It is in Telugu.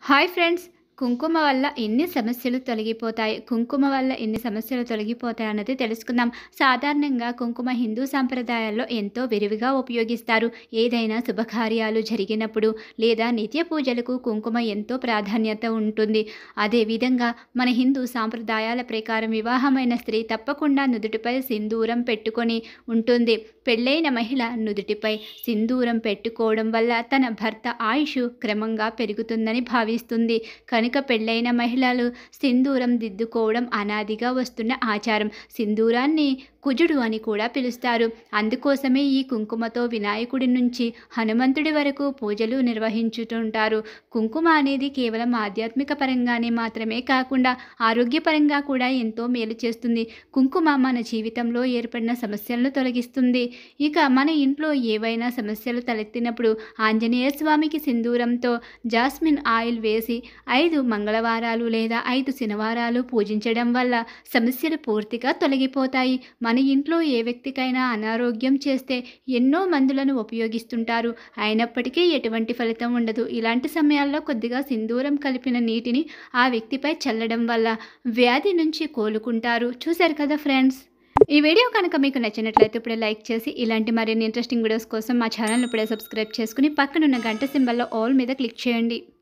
హాయ్ ఫ్రెండ్స్ కుంకుమ వల్ల ఎన్ని సమస్యలు తొలగిపోతాయి కుంకుమ వల్ల ఎన్ని సమస్యలు తొలగిపోతాయి అన్నది తెలుసుకుందాం సాధారణంగా కుంకుమ హిందూ సాంప్రదాయాల్లో ఎంతో విరివిగా ఉపయోగిస్తారు ఏదైనా శుభకార్యాలు జరిగినప్పుడు లేదా నిత్య పూజలకు కుంకుమ ఎంతో ప్రాధాన్యత ఉంటుంది అదేవిధంగా మన హిందూ సాంప్రదాయాల ప్రకారం వివాహమైన స్త్రీ తప్పకుండా నుదుటిపై సింధూరం పెట్టుకొని ఉంటుంది పెళ్ళైన మహిళ నుదుటిపై సింధూరం పెట్టుకోవడం వల్ల తన భర్త ఆయుష్ క్రమంగా పెరుగుతుందని భావిస్తుంది కనుక పెళ్ళైన మహిళలు సింధూరం దిద్దుకోవడం అనాదిగా వస్తున్న ఆచారం సింధూరాన్ని కుజుడు అని కూడా పిలుస్తారు అందుకోసమే ఈ కుంకుమతో వినాయకుడి నుంచి హనుమంతుడి వరకు పూజలు నిర్వహించుతుంటారు కుంకుమ అనేది కేవలం ఆధ్యాత్మిక పరంగానే మాత్రమే కాకుండా ఆరోగ్యపరంగా కూడా ఎంతో మేలు చేస్తుంది కుంకుమ మన జీవితంలో ఏర్పడిన సమస్యలను తొలగిస్తుంది ఇక మన ఇంట్లో ఏవైనా సమస్యలు తలెత్తినప్పుడు ఆంజనేయ స్వామికి సింధూరంతో జాస్మిన్ ఆయిల్ వేసి ఐదు మంగళవారాలు లేదా ఐదు శనివారాలు పూజించడం వల్ల సమస్యలు పూర్తిగా తొలగిపోతాయి మన ఇంట్లో ఏ వ్యక్తికైనా అనారోగ్యం చేస్తే ఎన్నో మందులను ఉపయోగిస్తుంటారు అయినప్పటికీ ఎటువంటి ఫలితం ఉండదు ఇలాంటి సమయాల్లో కొద్దిగా సింధూరం కలిపిన నీటిని ఆ వ్యక్తిపై చల్లడం వల్ల వ్యాధి నుంచి కోలుకుంటారు చూశారు కదా ఫ్రెండ్స్ ఈ వీడియో కనుక మీకు నచ్చినట్లయితే ఇప్పుడే లైక్ చేసి ఇలాంటి మరిన్ని ఇంట్రెస్టింగ్ వీడియోస్ కోసం మా ఛానల్ ఇప్పుడే సబ్స్క్రైబ్ చేసుకుని పక్కనున్న గంట సింబల్లో ఆల్ మీద క్లిక్ చేయండి